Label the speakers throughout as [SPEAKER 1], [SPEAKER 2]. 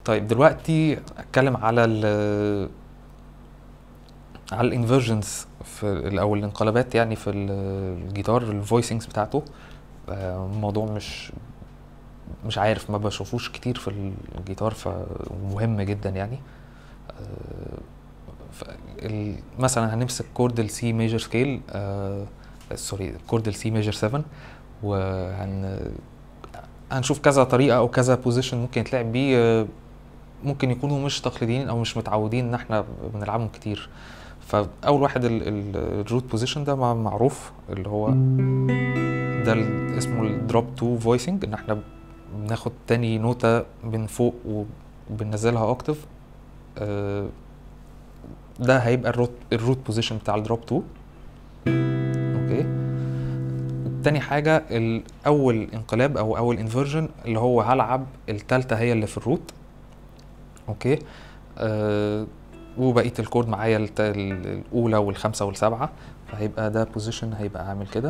[SPEAKER 1] طيب دلوقتي اتكلم على ال على الانفرجنز في او الانقلابات يعني في ال- الجيتار الفويسنجز بتاعته آه، الموضوع مش مش عارف ما بشوفوش كتير في الجيتار فمهم جدا يعني آه، ف- ال- مثلا هنمسك كورد السي ميجر سكيل سوري كورد السي ميجر 7 وهن هنشوف كذا طريقه او كذا بوزيشن ممكن يتلعب بيه آه، ممكن يكونوا مش تقليديين او مش متعودين ان احنا بنلعبهم كتير فاول واحد الروت بوزيشن ده مع- معروف اللي هو ده ال- اسمه الدروب 2 فويسنج ان احنا بناخد تاني نوتة من فوق وبننزلها اوكتف آه، ده هيبقى الروت الروت بوزيشن بتاع الدروب 2 اوكي تاني حاجة الأول انقلاب أو أول انفرجن اللي هو هلعب التالتة هي اللي في الروت اوكي آه وبقية الكورد معايا الت- ال- الأولى والخمسة والسبعة فهيبقى ده بوزيشن هيبقى عامل كده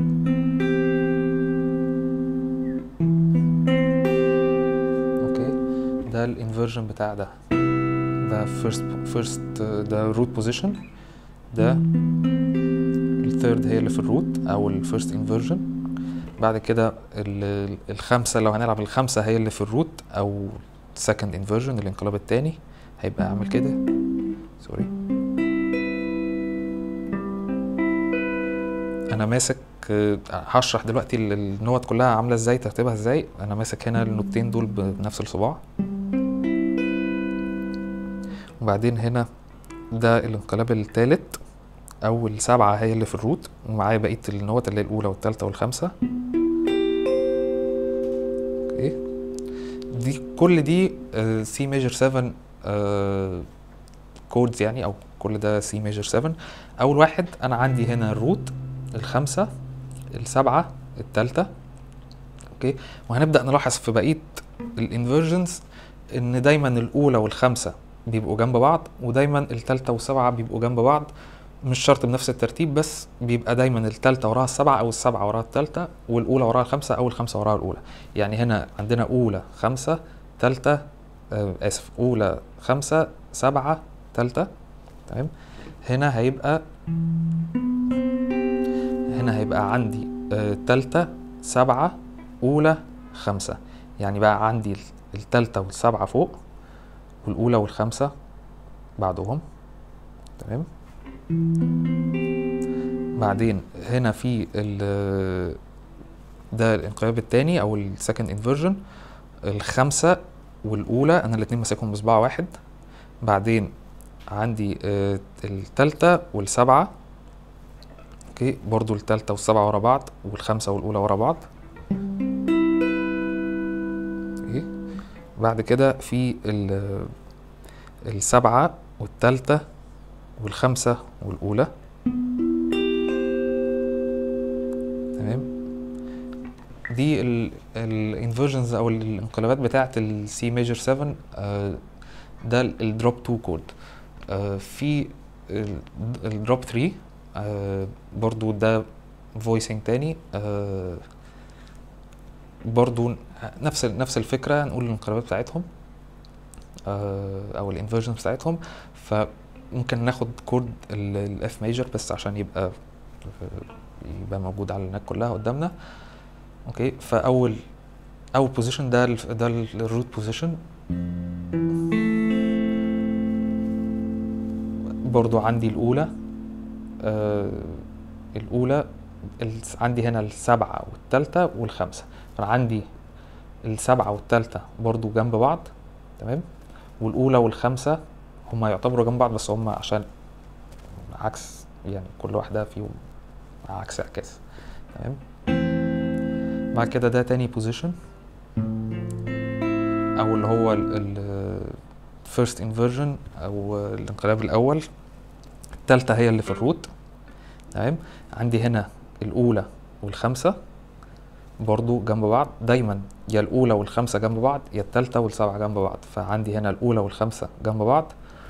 [SPEAKER 1] اوكي ده الانفرجن بتاع ده ده فيرست فيرست ده روت بوزيشن ده الثيرد هي اللي في الروت او الفيرست انفرجن بعد كده ال- الخمسه لو هنلعب الخمسه هي اللي في الروت او سكند انفرجن الانقلاب التاني هيبقى عامل كده سوري انا ماسك آه، هشرح دلوقتي ال- النوت كلها عامله ازاي ترتيبها ازاي انا ماسك هنا النوتين دول ب- بنفس الصباع وبعدين هنا ده الانقلاب التالت او السبعه هي اللي في الروت ومعايا بقيه النوت اللي هي الاولى والثالثه والخامسه اوكي دي كل دي سي ميجر 7 كوردز يعني او كل ده سي ميجر 7 اول واحد انا عندي هنا الروت الخمسه السبعه الثالثه اوكي وهنبدا نلاحظ في بقيه الانفرجنز ان دايما الاولى والخمسه بيبقوا جنب بعض ودايما الثالثه والسبعه بيبقوا جنب بعض مش شرط بنفس الترتيب بس بيبقى دايما الثالثه وراها السبعه او السبعه وراها الثالثه والاولى وراها الخمسه او الخمسه وراها الاولى يعني هنا عندنا اولى خمسه ثالثه آه اسف اولى خمسه سبعه ثالثه تمام هنا هيبقى هنا هيبقى عندي آه، تالتة سبعة أولى خمسة يعني بقى عندي ال- التالتة والسبعة فوق والأولى والخمسة بعدهم تمام بعدين هنا في ال ده الانقلاب التاني أو السكند انفرجن الخمسة والأولى أنا الاتنين ماسكهم بصباع واحد بعدين عندي آه، التالتة والسبعة اوكي برضو التالتة والسبعة ورا بعض والخمسة والأولى ورا بعض اوكي بعد كده في ال- السبعة والتالتة والخمسة والأولى تمام دي الانفرجنز او الانقلابات بتاعه السي ميجر 7 آه، ده الدروب 2 كود في الدروب 3 آه، برضو ده فويسنج تاني آه، برضو نفس نفس الفكره نقول الانقلابات بتاعتهم آه، او الانفرجن بتاعتهم فممكن ناخد كورد الاف ميجر بس عشان يبقى يبقى موجود على النك كلها قدامنا اوكي فاول اول بوزيشن ده ال ده الروت بوزيشن برضو عندي الاولى آه الاولى الس- عندي هنا السبعة والتالتة والخمسة فانا عندي السبعة والتالتة برضو جنب بعض تمام والاولى والخمسة هما يعتبروا جنب بعض بس هما عشان عكس يعني كل واحدة فيهم عكس اعكاس تمام بعد كده ده تاني بوزيشن او اللي هو الفيرست انفرجن او الانقلاب الاول التالتة هي اللي في الروت تمام عندي هنا الاولى والخمسة برضو جنب بعض دايما يا الاولى والخمسة جنب بعض يا التالتة والسبعة جنب بعض فعندي هنا الاولى والخمسة جنب بعض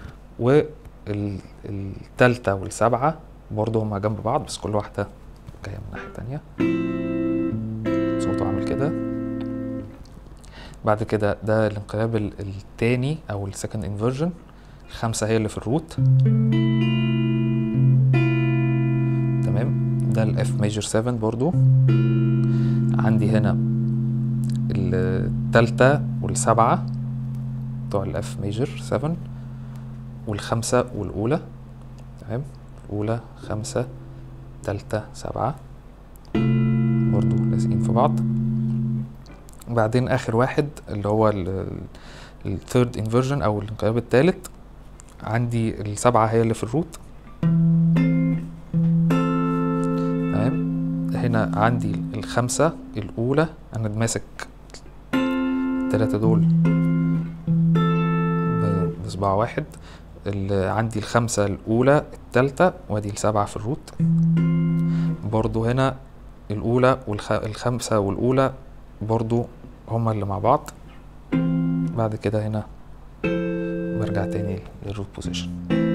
[SPEAKER 1] والتالتة والسبعة برضو هما جنب بعض بس كل واحدة جاية من ناحية تانية صوته عامل كده بعد كده ده الانقلاب ال- التاني او السكند انفرجن الخمسة هي اللي في الروت تمام ده الاف ميجر 7 برضو عندي هنا التالتة والسبعة بتوع الاف ميجر 7 والخمسة والأولى تمام الأولى خمسة تالتة سبعة برضو لازقين في بعض بعدين آخر واحد اللي هو الثيرد انفرجن أو الانقلاب التالت عندي السبعة هي اللي في الروت تمام هنا عندي الخمسة الأولى أنا ماسك التلاتة دول ب- بصباع واحد اللي عندي الخمسة الأولى التالتة وادي السبعة في الروت برضو هنا الأولى والخمسة والأولى برضو هما اللي مع بعض بعد كده هنا برجع تاني للروت بوزيشن